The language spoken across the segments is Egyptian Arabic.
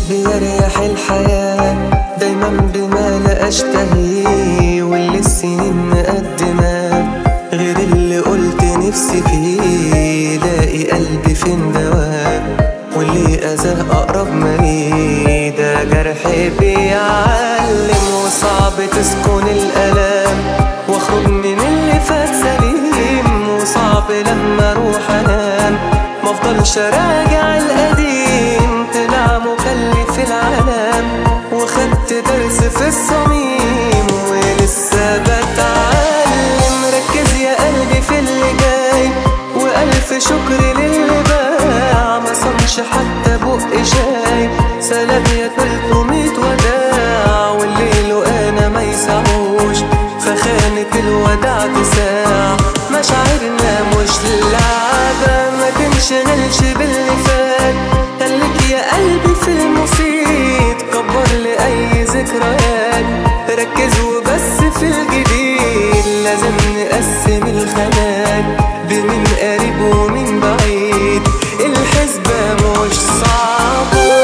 بيريح الحياة دايما بما لا أشتهيه واللي السنين مقدمة غير اللي قلت نفسي فيه لاقي قلبي فين دواه واللي أذاه أقرب ما ليه ده جرح بيعلم وصعب تسكن الألام واخرج من اللي فات سليم وصعب لما اروح انام مفضلش راجع القديم طلع مكلف العالم وخدت درس في الصميم ولسه بتعلم ركز يا قلبي في اللي جاي والف شكر للي باع ما صنش حتى بق شاي سلام يا تلتمية وداع والليل وانا ما يسعوش فخانة الوداع تساع مشاعرنا مش لعبة ما تنشغلش باللي فات خليك يا قلبي في المفيد كبر لأي ذكريات ركز وبس في الجديد لازم نقسم الخانات بمن قريب ومن بعيد الحسبة مش صعبة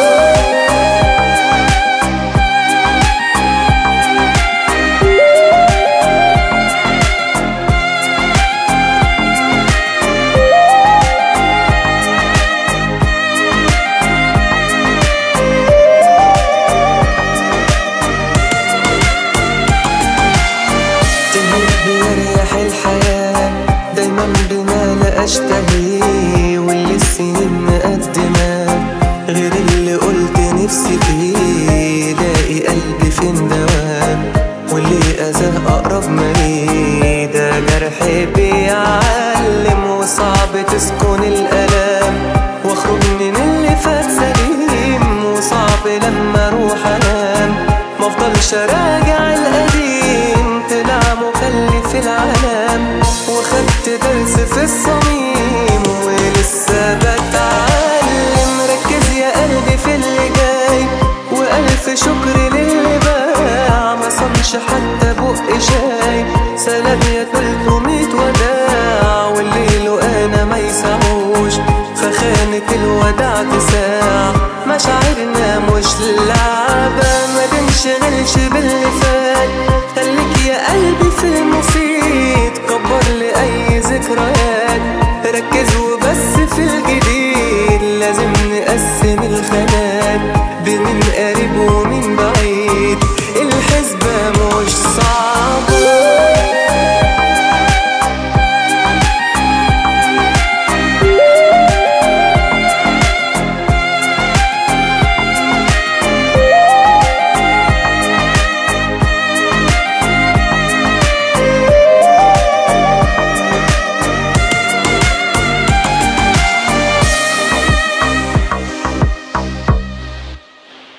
تهب بيريح الحياة دايما بما لا أشتهيه واللي السنين مقدمة غير اللي قلت نفسي فيه لاقي قلبي فين دواه واللي أذاه أقرب ما ليه ده جرح بيعلم وصعب تسكن الألام واخرج من اللي فات سليم وصعب لما اروح انام مفضلش راجع القديم طلع مكلف العالم وخدت درس في الصميم ولسه بتعلم ركز يا قلبي في اللي جاي والف شكر للي باع ما صنش حتى بق شاي سلام يا تلتمية وداع والليل وانا ما يسعوش فخانة الوداع تساع مشاعرنا مش لعب